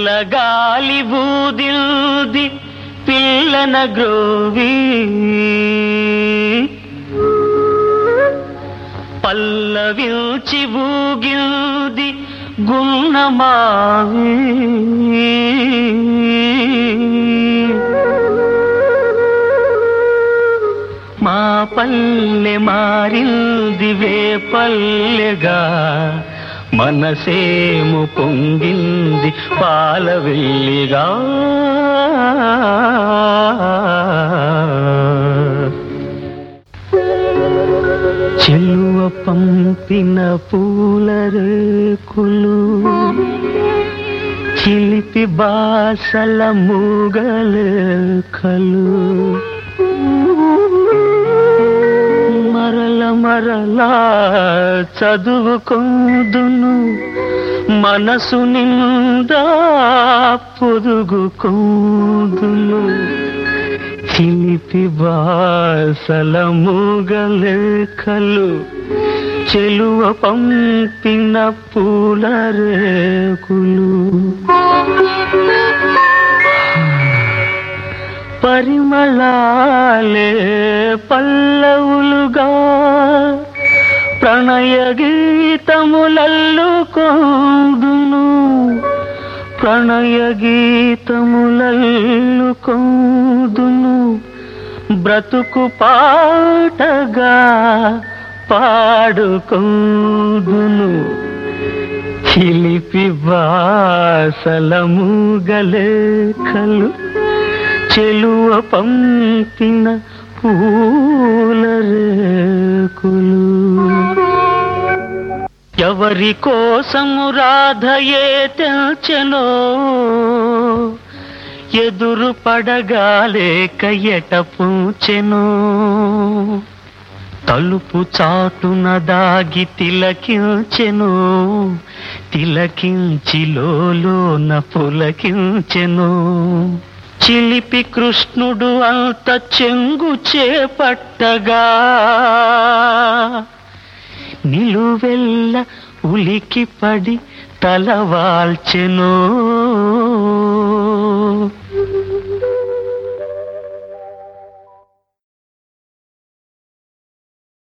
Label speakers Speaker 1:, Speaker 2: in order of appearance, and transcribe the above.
Speaker 1: చల్లగాలి బూదిల్ది పిల్లన గ్రోవి పల్లవిల్చి బూగిల్ది గున్నమావి మా పల్లె మారింది వే పల్లెగా మనసేము పొంగింది పాల వెళ్ళిగా చెలువ పంపిన పూల రేకులు చిలిపి బాసల మూగలేఖలు మరల మరలా చదువుకుందును మనసు నిండా పొదుగుకుందును చిలిపి బాసల మూగలేఖలు చెలువ పంపిన పూల రేకులు పరిమళాలే పల్లవులుగా ప్రణయ గీతములల్లుకోదును ప్రణయ గీతములల్లుకోదును బ్రతుకు పాటగా పాడుకోదును చిలిపి బాసలము గలేఖలు చెలువ పంపిన పూల రేకులు ఎవరి కోసము రాధయే తెల్చెనో ఎదురు పడగాలేక ఎట పూచెనో తలుపు చాటున దాగి తిలకించెను తిలకించి లోన పులకించెను చిలిపి కృష్ణుడు అంత చెంగు చేపట్టగా నిలువెల్ల ఉలికి పడి తలవాల్చెను